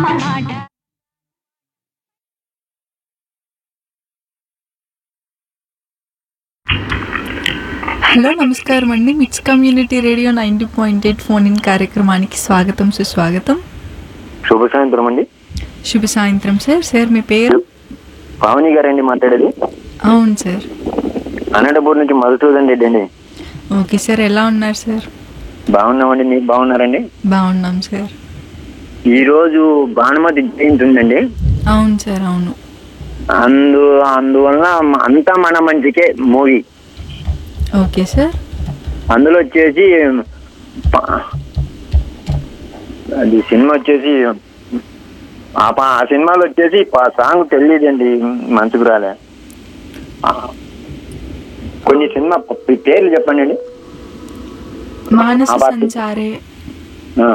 అమ్మ మాట హలో నమస్కారం అండి మిక్స్ community radio ninety point eight phone in కార్యక్రమానికి స్వాగతం సుస్వాగతం శుభ సాయంత్రం అండి శుభ సాయంత్రం సార్ సార్ మీ పేరు పావని గారండి మాట్లాడేది అవును సార్ అనంతపూర్ నుంచి మధుసూదన్ రెడ్డి అండి ఓకే సార్ ఎలా ఉన్నారు సార్ బాగున్నామండి మీరు బాగున్నారండి బాగున్నాం సార్ ఈ రోజు భానుమతి జయంతి ఉందండి అవును సార్ అవును అందు అందువలన అంతా మన మంచికే మూవీ ఓకే సార్ అందులో వచ్చేసి ప- అది సినిమా వచ్చేసి ఆ పా- ఆ సినిమాలో వచ్చేసి పా- సాంగ్ తెలియదండి మనసుకు రాలే ఆ, కొన్ని సినిమా ప- పేర్లు చెప్పండి అండి మానస ఆ పాట. సంచారే ఆ.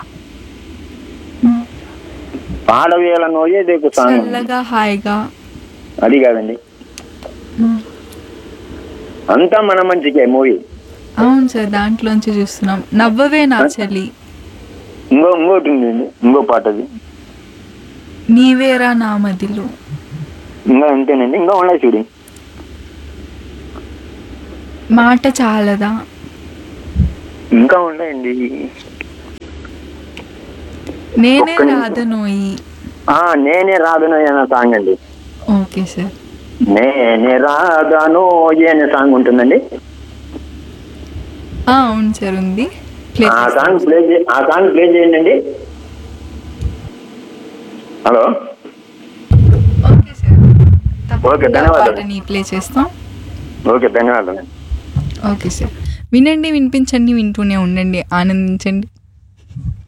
పాడవేల నోయే దేకు సాంగ్ చల్లగా హాయిగా అది కాదండి మ్. అంతా మన మంచికే మూవీ అవును సార్ దాంట్లోంచి చూస్తున్నాం నవ్వవే నా చలి ఇంకో ఇంకోటి ఉందండి ఇంకో పాట అది నీవేరా నా మదిలో ఇంకా అంతేనండి ఇంకా ఉన్నాయి చూడి మాట చాలదా ఇంకా ఉన్నాయండి నేనే ఒక్క నిమిషం. రాదనోయి ఆ నేనే రాదును అనే సాంగ్ అండి ఓకే సార్ నేనే రాగాను అనే సాంగ్ ఉంటుందండి ఆ, అవును సార్ ఉంది ప్లే ఆ సాంగ్ ప్లే చే- ఆ సాంగ్ ప్లే చేయండి అండి హలో ఓకే సార్ ఓకే, తప్పకుండా ధన్యవాదాలు. పాటని ప్లే చేస్తాం ఓకే ధన్యవాదాలు ఓకే సార్ వినండి వినిపించండి వింటూనే ఉండండి ఆనందించండి